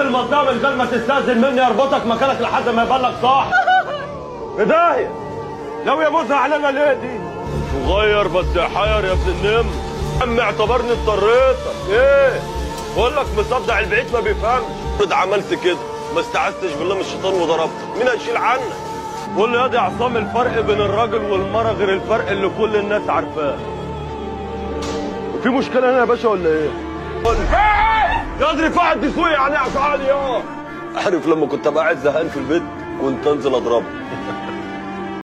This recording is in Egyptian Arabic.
المنطقه من غير ما تستاذن مني اربطك مكانك لحد ما يبلغ صح بدايه لو يا موزة علينا ليه دي صغير بس حير يا ابن النم عم اعتبرني اضطريتك ايه بقول لك مصدع البعيد ما بيفهمش افرض عملت كده ما استعذتش بالله من الشيطان وضربتك مين هيشيل عنك قول لي يا دي عصام الفرق بين الراجل والمرأة غير الفرق اللي كل الناس عارفاه في مشكلة هنا يا باشا ولا ايه؟ قول لي يا ادري فقعد تسوي يعني يا فعال يا عارف لما كنت ابقى قاعد زهقان في البيت كنت انزل اضربه